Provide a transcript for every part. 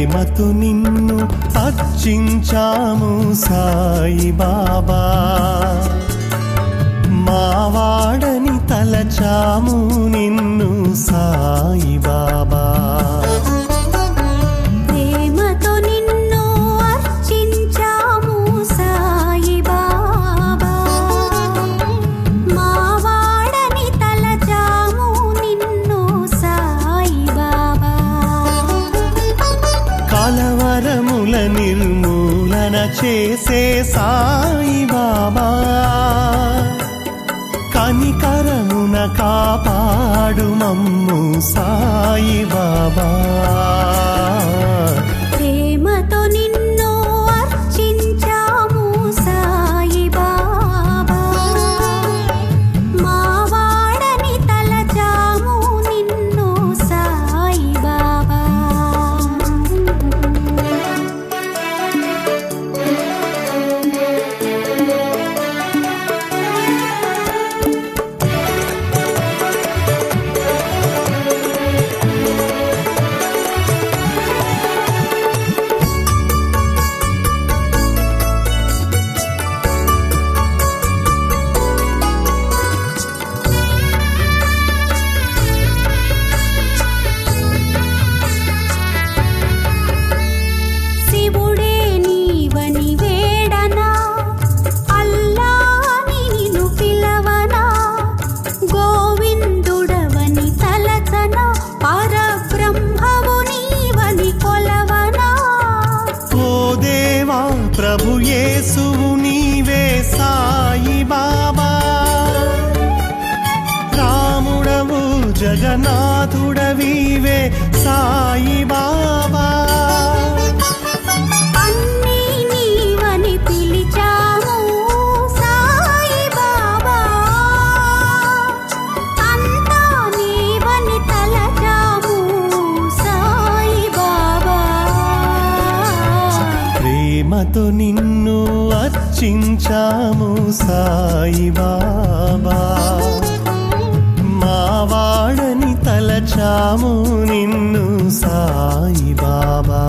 ప్రేమతో నిన్ను అర్చించాము సాయి బాబా మావాడని తలచాము నిన్ను సాయి బాబా ప్రేమతో నిన్ను అర్చించాము సాయి బాబా మా వాడని తలచాము నిన్ను సాయి బాబా కలవరముల నిర్మూలన చేసే సాయి బాబా కనికరమున కాపాడు మమ్ము సాయి బాబా ప్రేమతో నిన్ను అర్చించాము సాయి బాబా మా వాడని తలచాము నిన్ను సాయి బాబా శివుడే నీవని వేడనా అల్లాని నిన్ను పిలవనా గోవిందుడవని తలచన పరబ్రహ్మవు నీవని కొలవనా ఓ దేవా ప్రభు యేసువు నీవే సాయి బాబా రాముడవు జగన్నాథుడవివే సాయి బాబా అన్నీ నీవని పిలిచాము సాయి బాబా అంతా నీవని తలచాము సాయి బాబా ప్రేమతో నిన్ను అర్చించాము సాయి బాబా మావాడని తలచాము నిన్ను సాయి బాబా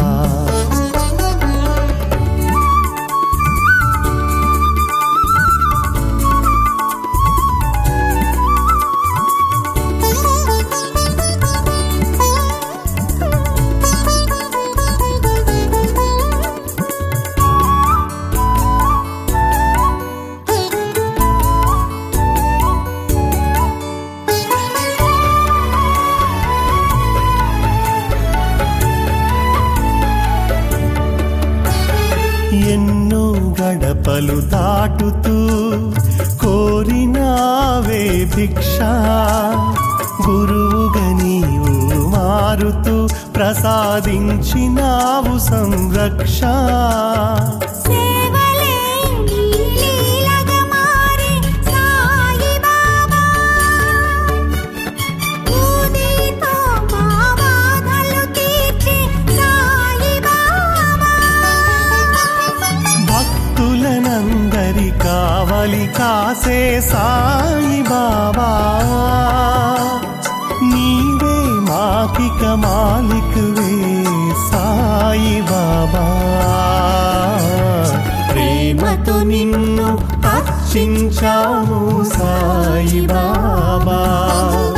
ఎన్నో గడపలు దాటుతూ కోరినావే భిక్ష గురువుగా నీవు మారుతూ ప్రసాదించినావు సంరక్ష సేవలే నీ లీలగా మారి సాయి బాబా ఊదితో మా బాధలు తీర్చి సాయి బాబా భక్తులనందరి కావలి కాసే సాయి బాబా నీవే మాకిక మాలికువే సాయి బాబా ప్రేమతో నిన్ను అర్చించాము సాయి బాబా